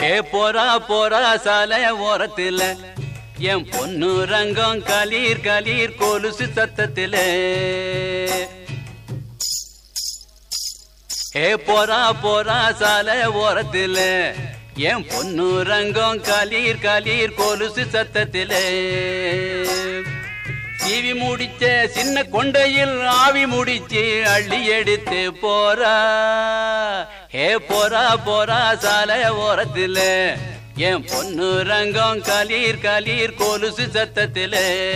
ஏ போறா போறா சாலை ஓரத்துல என் பொண்ணு ரங்கம் கலீர் கலீர் கொலுசு சத்தத்துல ஏ போறா போறா சாலை ஓரத்துல என் பொண்ணு ரங்கம் கலீர் கலீர் கொலுசு சத்தத்துல சீவி முடிச்ச சின்ன கொண்டையில் ஆவி முடிச்சு அள்ளி எடுத்து போறா ஏ போறா போறா சாலை ஓரத்துல என் பொண்ணு ரங்கம் கலீர் கலீர் கொலுசு சத்தத்துல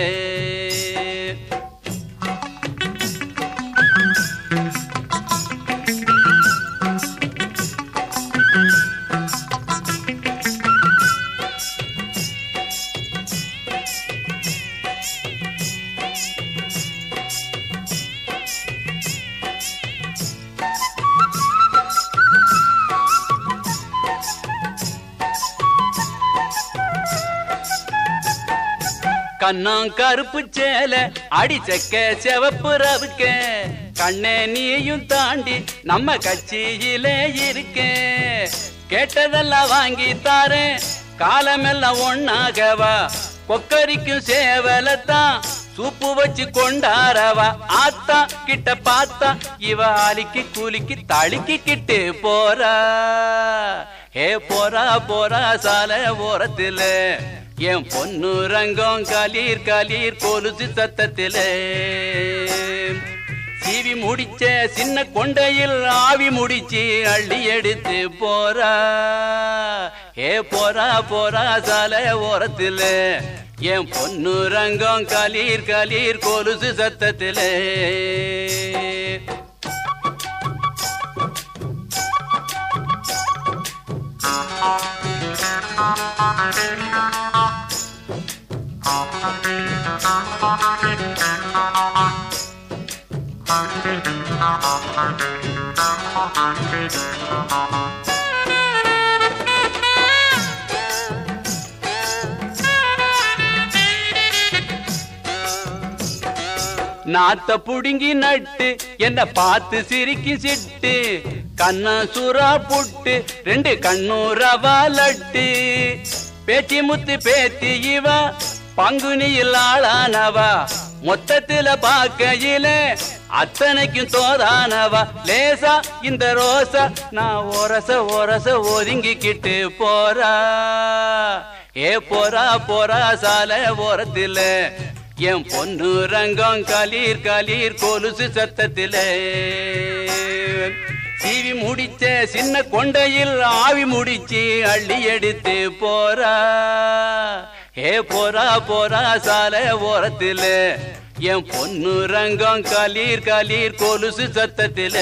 கண்ணம் கருப்பு சேல அடிச்சக்க செவப்பு ரவுக்க கண்ணே நீயும் தாண்டி நம்ம கட்சியிலே இருக்க கேட்டதெல்லாம் வாங்கி தாரேன் காலமெல்லாம் ஒண்ணாகவா கொக்கரிக்கும் சேவலத்தான் சூப்பு வச்சு கொண்டாரவா ஆத்தா கிட்ட பார்த்தா இவ ஆலிக்கு கூலிக்கு தளிக்கிக்கிட்டு போறா ஏ போறா போறா சாலை ஓரத்துல என் பொண்ணு ரங்கம் கலீர் கலீர் கொலுசு சத்தத்துல சீவி முடிச்ச சின்ன கொண்டையில் ஆவி முடிச்சு அள்ளி எடுத்து போறா ஏ போறா போறா சாலை ஓரத்துல என் பொண்ணு ரங்கம் கலீர் கலீர் கொலுசு சத்தத்துல நாத்த புடுங்கி நட்டு என்ன பார்த்து சிரிக்கி சிட்டு கண்ண சுறா புட்டு ரெண்டு கண்ணூரவா லட்டு பேச்சி முத்து பேத்தி இவ பங்குனியில் ஆளானவா மொத்தத்துல பார்க்கையில அத்தனைக்கும் தோதானவா லேசா இந்த ரோசா நான் ஒரச ஒரச ஒதுங்கிக்கிட்டு போறா ஏ போறா போறா சாலை ஓரத்துல என் பொண்ணு ரங்கம் கலீர் கலீர் கொலுசு சத்தத்துல சீவி முடிச்ச சின்ன கொண்டையில் ஆவி முடிச்சு அள்ளி எடுத்து போறா ஏ போறா போறா சாலை ஓரத்துல என் பொண்ணு ரங்கம் கலீர் கலீர் கொலுசு சத்தத்துல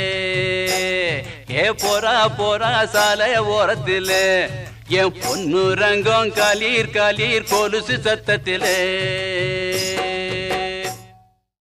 ஏ போறா போறா சாலை ஓரத்துல என் பொண்ணு ரங்கம் கலீர் கலீர் கொலுசு சத்தத்திலே